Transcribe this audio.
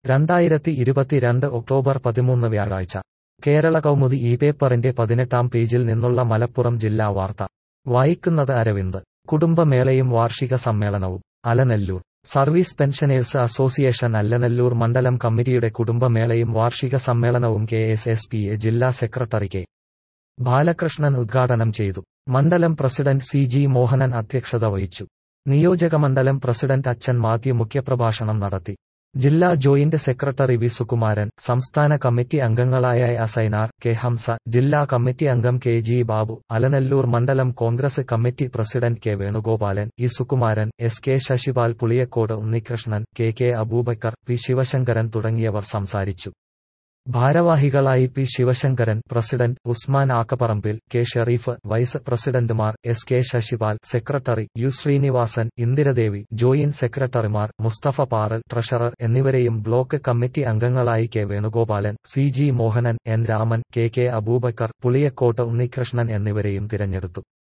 രണ്ടായിരത്തി ഇരുപത്തിരണ്ട് ഒക്ടോബർ പതിമൂന്ന് വ്യാഴാഴ്ച കേരള കൗമുദി ഈ പേപ്പറിന്റെ പതിനെട്ടാം പേജിൽ നിന്നുള്ള മലപ്പുറം ജില്ലാ വാർത്ത വായിക്കുന്നത് അരവിന്ദ് കുടുംബമേളയും വാർഷിക സമ്മേളനവും Alanallur service pensioners association Allanallur മണ്ഡലം കമ്മിറ്റിയുടെ കുടുംബമേളയും വാർഷിക സമ്മേളനവും K S S P A ജില്ലാ സെക്രട്ടറി കെ ബാലകൃഷ്ണൻ ഉദ്ഘാടനം ചെയ്തു മണ്ഡലം പ്രസിഡന്റ് സി ജി മോഹനൻ അധ്യക്ഷത വഹിച്ചു നിയോജകമണ്ഡലം പ്രസിഡന്റ് അച്ഛൻ മാത്യു മുഖ്യപ്രഭാഷണം നടത്തി ജില്ലാ ജോയിന്റ് സെക്രട്ടറി വി സുകുമാരൻ സംസ്ഥാന കമ്മിറ്റി അംഗങ്ങളായ അസൈനാർ കെ ഹംസ ജില്ലാ കമ്മിറ്റി അംഗം കെ ജി ബാബു അലനല്ലൂർ മണ്ഡലം Congress committee president K Venugopalan E Sukumaran S K Sasipal Puliyakkode Unnikrishnan K K Aboobacker P Sivasankaran തുടങ്ങിയവർ സംസാരിച്ചു ഭാരവാഹികളായി P Sivasankaran president Usman Akkaparambil K Sherif vice പ്രസിഡന്റുമാർ S K Sasipal secretary U Srinivasan Indiradevi joint സെക്രട്ടറിമാർ മുസ്തഫ പാറൽ ട്രഷറർ എന്നിവരെയും ബ്ലോക്ക് കമ്മിറ്റി അംഗങ്ങളായി K Venugopalan C G Mohanan N Raman K K Aboobacker Puliyakkottu Unnikrishnan എന്നിവരെയും തിരഞ്ഞെടുത്തു